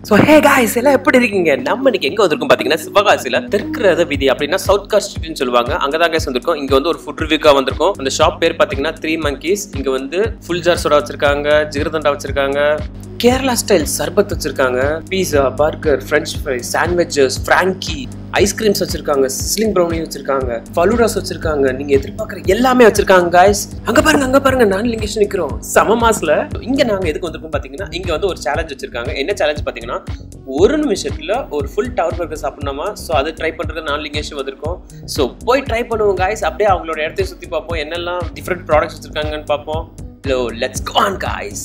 So hey guys எல்லாம் எப்படி இருக்கீங்க நம்ம இன்னைக்கு எங்க வந்திருக்கோம் பாத்தீங்கன்னா சிவகாசியில தெற்கு ரத வீதி அப்படின்னா சவுத் காஸ்ட் ஸ்ட்ரீட்னு சொல்லுவாங்க அங்கதான் guys வந்திருக்கோம் இங்க வந்து ஒரு ஃபுட் ரிவ்யூக்கா வந்திருக்கோம் அந்த ஷாப் பேர் பாத்தீங்கன்னா த்ரீ மங்கீஸ் இங்க வந்து ஃபுல் ஜார் சோடா வச்சிருக்காங்க ஜிகர்தண்டா வச்சிருக்காங்க கேரளா ஸ்டைல் சர்பத் வச்சிருக்காங்க pizza burger French fry sandwiches frankie ice creams வச்சிருக்காங்க சிஸ்லிங் ப்ரௌனி வச்சிருக்காங்க ஃபலூடாஸ் வச்சிருக்காங்க நீங்க எதிர்பார்க்குற எல்லாமே வச்சிருக்காங்க guys அங்க பாருங்க அங்க பாருங்க நான் லிங்கேஷன் நிக்கிறோம் சம மாஸ்ல இங்க நாங்க எதுக்கு வந்திருக்கோம் பாத்தீங்கன்னா இங்க வந்து ஒரு சேலஞ்ச் வச்சிருக்காங்க என்ன சேலஞ்ச் பாத்தீங்கன்னா ஒரு நிமிஷத்துல ஒரு ஃபுல் டவர் பர்கர் சாப்பிடணுமா ஸோ அது ட்ரை பண்றது நான் லிங்கேஷன் வந்திருக்கோம் ஸோ போய் ட்ரை பண்ணுவோம் guys அப்படியே அவங்களோட இடத்தையும் சுத்தி பார்ப்போம் என்னெல்லாம் டிஃப்ரெண்ட் ப்ராடக்ட்ஸ் வச்சிருக்காங்கன்னு பார்ப்போம் let's go on guys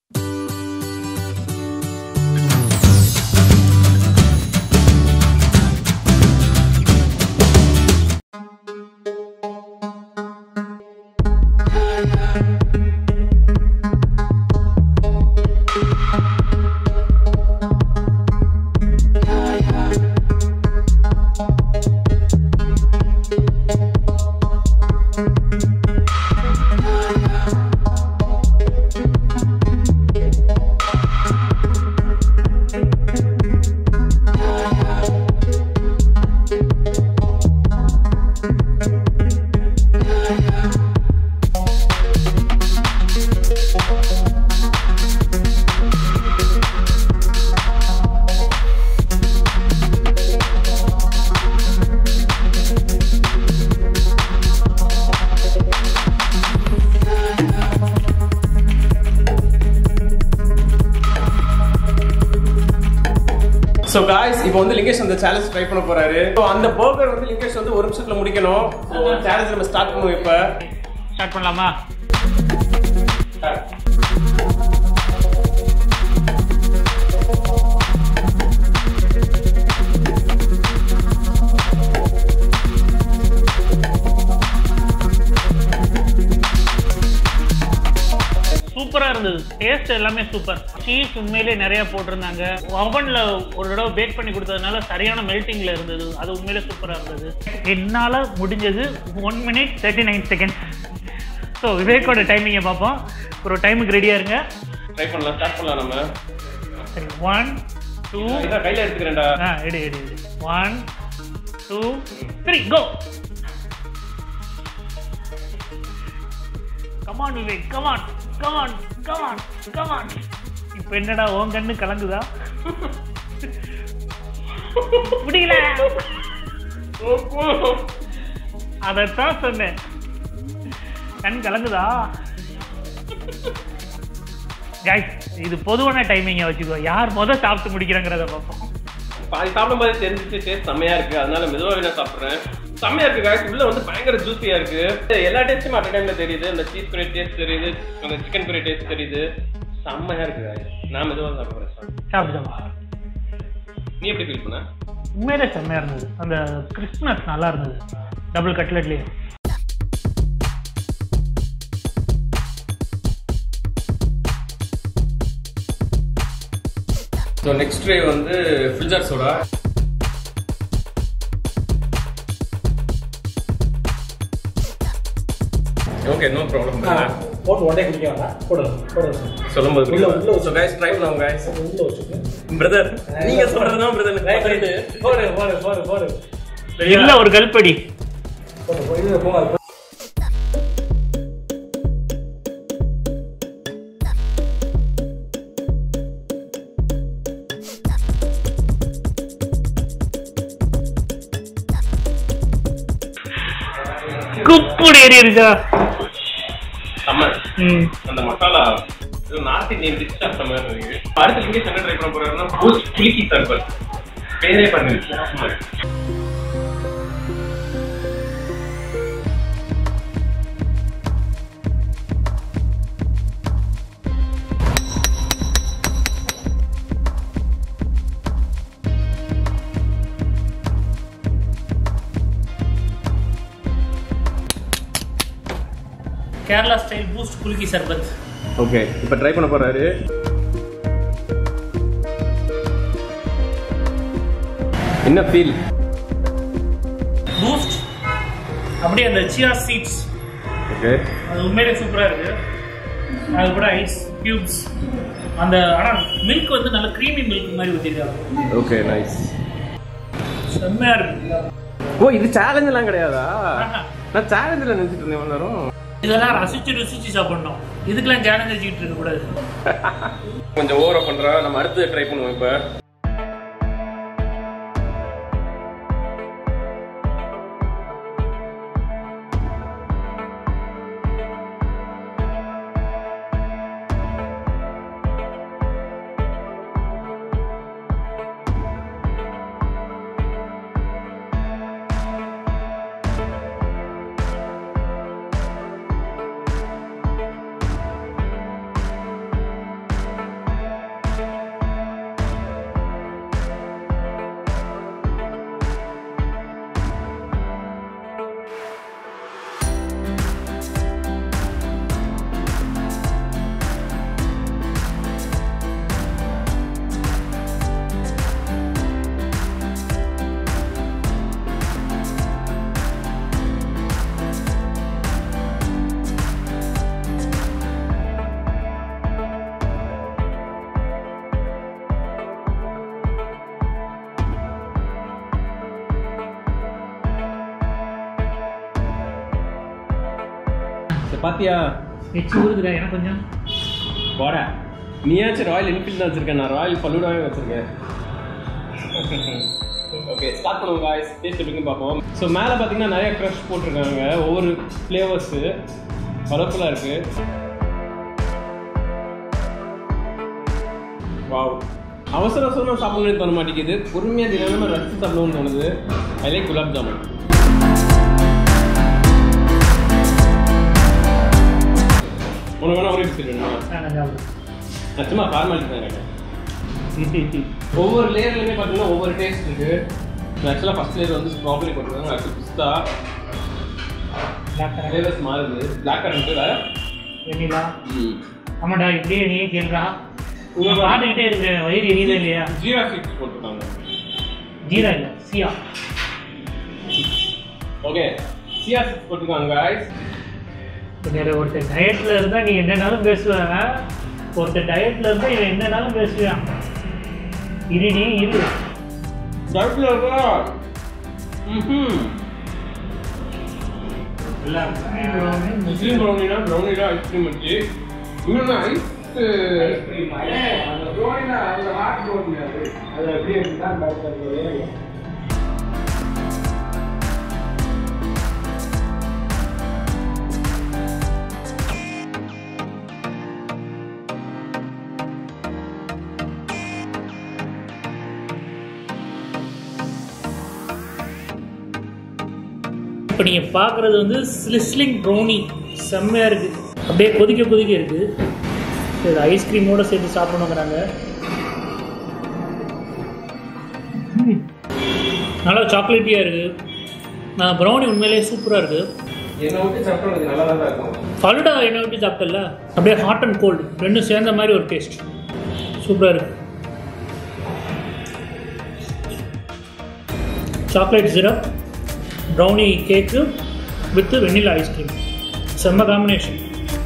so guys இப்போ வந்து லிங்கேஷ் அந்த சேலஞ்ச் ட்ரை பண்ண போறாரு ஸோ அந்த பர்கர் வந்து லிங்கேஷ் வந்து ஒரு நிமிஷத்துல முடிக்கணும் ஸோ சேலஞ்ச் நம்ம ஸ்டார்ட் பண்ணுவோம் இப்போ ஸ்டார்ட் பண்ணலாமா சூப்பரா இருந்தது டேஸ்ட் எல்லாமே சூப்பர் சீஸ் உண்மையிலே நிறைய போட்டிருந்தாங்க அவன்ல ஒரு தடவை பேக் பண்ணி கொடுத்ததுனால சரியான மெல்டிங்ல இருந்தது அது உண்மையிலே சூப்பரா இருந்தது என்னால முடிஞ்சது one minute thirty nine second so விவேக்கோட டைமிங்கை பார்ப்போம் ஒரு டைமுக்கு ரெடியா இருங்க ட்ரை பண்ணலாம் ஸ்டார்ட் பண்ணலாம் நம்ம சரி ஒன் டூ இதான் கையில எடுத்துக்கிறேன்டா ஆ எடு எடு எடு one two three go come on Vivek come on come on come on come on இப்போ என்னடா உன் கண்ணு கலங்குதா முடியல அதைத்தான் சொன்னேன் கண் கலங்குதா கைஸ் இது பொதுவான டைமிங்கை வச்சுக்கோ யார் முத சாப்பிட்டு முடிக்கிறேங்கிறத பார்ப்போம் பாதி சாப்பிடும் போது தெரிஞ்சிச்சு டேஸ்ட் செம்மையா இருக்கு அதனால மெதுவாக நான் சாப்பிட்றேன் செம்மையா இருக்கு காய்ஸ் உள்ள வந்து பயங்கர ஜூஸியா இருக்கு எல்லா டேஸ்ட்டும் அட் டைம்ல தெரியுது அந்த சீஸ் குறி டேஸ்ட் தெரியுது அந்த சிக்கன் குறி டேஸ்ட் தெரியுது செம்மையா இருக்கு guys. நான் மெதுவாக சாப்பிட்றேன் சாப்பிட்டு சாப்பிட்டு நீ எப்படி ஃபீல் பண்ண உண்மையிலே செம்மையா இருந்தது அந்த கிறிஸ்மஸ் நல்லா இருந்தது டபுள் கட்லெட்லேயே ஸோ நெக்ஸ்ட் வே வந்து ஃபில்ஜர் சோடா ஓகே நோ ப்ராப்ளம் போட்டு உடனே குடிக்க வேண்டாம் போடுங்க போடுங்க சொல்லும்போது உள்ள உள்ள ஸோ கைஸ் ட்ரை பண்ணுவோம் கைஸ் உள்ள வச்சுட்டு பிரதர் நீங்க சொல்றது தான் பிரதர் போடு போடு போடு போடு இல்ல ஒரு கல்படி போடு போடு இது போங்க குப்புடு ஏறிடுச்சா செம்ம ம் அந்த மசாலா இது நார்த் இந்தியன் டிஷ் சாப்பிட்ட மாதிரி இருக்கு அடுத்து இங்கே என்ன ட்ரை பண்ண போறாருன்னா பூஸ்ட் புளிக்கி சர்பத் பேரே பண்ணுது கேரளா ஸ்டைல் பூஸ்ட் குலுக்கி சர்பத் ஓகே இப்போ ட்ரை பண்ண போறாரு என்ன ஃபீல் பூஸ்ட் அப்படியே அந்த சியா சீட்ஸ் ஓகே அது உண்மையிலே சூப்பரா இருக்கு அது கூட ஐஸ் கியூப்ஸ் அந்த ஆனா மில்க் வந்து நல்ல க்ரீமி மில்க் மாதிரி ஊற்றிருக்காங்க ஓகே நைஸ் செம்மையா இருக்கு ஓ இது சேலஞ்ச் எல்லாம் கிடையாதா நான் சேலஞ்சில் நினைச்சிட்டு இருந்தேன் இவ்வளவு நேரம் இதெல்லாம் ரசிச்சு ருசிச்சு சாப்பிடணும் இதுக்கெல்லாம் சேலஞ்ச் வச்சுக்கிட்டு இருக்க கூடாது கொஞ்சம் ஓவரா பண்றேன் நம்ம அடுத்து ட்ரை பண்ணுவோம் இப்போ பாத்தியா எச்சு ஊறுதுடா எனக்கு கொஞ்சம் போட நீயாச்சும் ராயல் என்ஃபீல்ட் தான் வச்சிருக்கேன் நான் ராயல் பல்லூடாவே வச்சிருக்கேன் ஓகே ஸ்டார்ட் பண்ணுவோம் காய்ஸ் டேஸ்ட் எப்படின்னு பார்ப்போம் ஸோ மேலே பார்த்தீங்கன்னா நிறைய க்ரஷ் போட்டிருக்காங்க ஒவ்வொரு ஃப்ளேவர்ஸு கலர்ஃபுல்லாக இருக்கு வாவ் அவசர அவசரமாக சாப்பிடணும்னு தோண மாட்டேங்குது பொறுமையாக தினமும் ரசித்து சாப்பிடணும்னு தோணுது ஐ லைக் குலாப் ஜாமுன் உனக்கு வேணா ஒரே பிஸ்கட் வேணுமா நான் சாப்பிடுறேன் நான் சும்மா ஃபார்மாலிட்டி தான் கேட்டேன் ஒவ்வொரு லேயர்லையுமே பார்த்தீங்கன்னா ஒவ்வொரு டேஸ்ட் இருக்கு ஆக்சுவலாக ஃபர்ஸ்ட் லேயர் வந்து ஸ்ட்ராபெரி போட்டிருக்காங்க அடுத்து பிஸ்தா டாக்டர் ஃப்ளேவர்ஸ் மாறுது பிளாக் கரண்ட் வேற வெண்ணிலா ஆமாடா இப்படியே நீயே கேள்றா நான் பாட்டுக்கிட்டே இருக்கிறேன் வயிறு எரியுதா இல்லையா ஜீரா சீட்ஸ் போட்டிருக்காங்க ஜீரா இல்ல சியா ஓகே சியா சீட்ஸ் போட்டிருக்காங்க guys கொஞ்சம் ஒருத்தர் டயட்ல இருந்தா நீ என்னனாலும் பேசுவேன் ஒருத்தர் டயட்ல இருந்தா இவன் என்னனாலும் பேசுவான் இருடி இரு டவுட்ல இருக்கா ம் முஸ்லீம் ப்ரௌனினா ப்ரௌனினா ஐஸ்கிரீம் வச்சு இன்னொன்று ஐஸ் அந்த ப்ரோனினா அந்த ஹாட் ப்ரோனி அது அது அப்படியே தான் பார்த்து இப்போ நீங்கள் பார்க்குறது வந்து ஸ்லிஸ்லிங் ப்ரௌனி செம்மையாக இருக்குது அப்படியே கொதிக்க கொதிக்க இருக்குது இது ஐஸ்கிரீமோட சேர்த்து சாப்பிடணுங்கிறாங்க ம். நல்லா சாக்லேட்டியாக இருக்குது நான் ப்ரௌனி உண்மையிலேயே சூப்பராக இருக்குது என்னை விட்டு சாப்பிட்றது நல்லா தான் இருக்கும் ஃபலுடா என்ன விட்டு சாப்பிட்டல அப்படியே ஹாட் அண்ட் கோல்டு ரெண்டும் சேர்ந்த மாதிரி ஒரு டேஸ்ட் சூப்பராக இருக்கு chocolate syrup brownie cake with vanilla ice cream செம்ம காம்பினேஷன்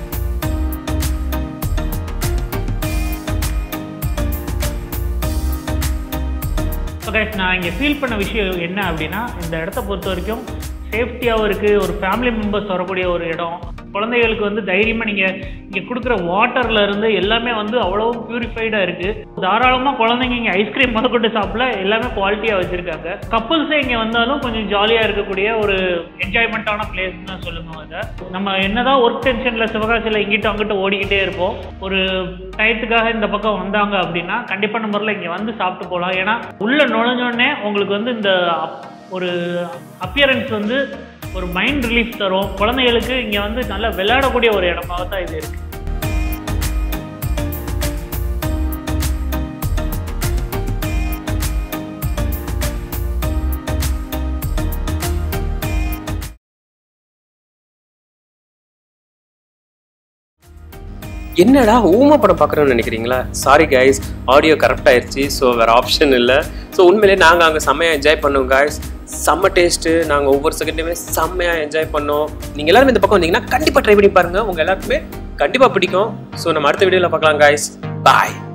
ஓகே நான் இங்கே ஃபீல் பண்ண விஷயம் என்ன அப்படின்னா இந்த இடத்த பொறுத்த வரைக்கும் சேஃப்டியாகவும் இருக்குது ஒரு ஃபேமிலி மெம்பர்ஸ் வரக்கூடிய ஒரு இடம் குழந்தைகளுக்கு வந்து தைரியமாக நீங்கள் இங்கே கொடுக்குற வாட்டர்ல இருந்து எல்லாமே வந்து அவ்வளோ பியூரிஃபைடாக இருக்குது தாராளமாக குழந்தைங்க இங்கே ஐஸ்கிரீம் முதற்கொண்டு சாப்பிடல எல்லாமே குவாலிட்டியாக வச்சுருக்காங்க கப்புள்ஸே இங்கே வந்தாலும் கொஞ்சம் ஜாலியாக இருக்கக்கூடிய ஒரு என்ஜாய்மெண்ட்டான பிளேஸ்னு சொல்லுங்க அதை நம்ம என்னதான் ஒர்க் டென்ஷனில் சிவகாசியில் இங்கிட்ட அங்கிட்ட ஓடிக்கிட்டே இருப்போம் ஒரு டயத்துக்காக இந்த பக்கம் வந்தாங்க அப்படின்னா கண்டிப்பாக நம்பரில் இங்கே வந்து சாப்பிட்டு போகலாம் ஏன்னா உள்ளே நுழைஞ்சோடனே உங்களுக்கு வந்து இந்த அப்- ஒரு அப்பியரன்ஸ் வந்து ஒரு மைண்ட் ரிலீஃப் தரும் குழந்தைகளுக்கு இங்கே வந்து நல்லா விளையாடக்கூடிய ஒரு இடமாக தான் இது இருக்குது என்னடா ஊமை படம் பார்க்குறோன்னு நினைக்கிறீங்களா சாரி கைஸ் ஆடியோ கரெக்ட் ஆயிருச்சு ஸோ வேறு ஆப்ஷன் இல்லை ஸோ உண்மையிலேயே நாங்கள் அங்கே செம்மையாக என்ஜாய் பண்ணோம் கைஸ் செம்ம டேஸ்ட்டு நாங்கள் ஒவ்வொரு செகண்டுமே செம்மையாக என்ஜாய் பண்ணோம் நீங்கள் எல்லாரும் இந்த பக்கம் வந்தீங்கன்னா கண்டிப்பாக ட்ரை பண்ணி பாருங்கள் உங்கள் எல்லாருக்குமே கண்டிப்பாக பிடிக்கும் ஸோ நம்ம அடுத்த வீடியோவில் பார்க்கலாம் கைஸ் பாய்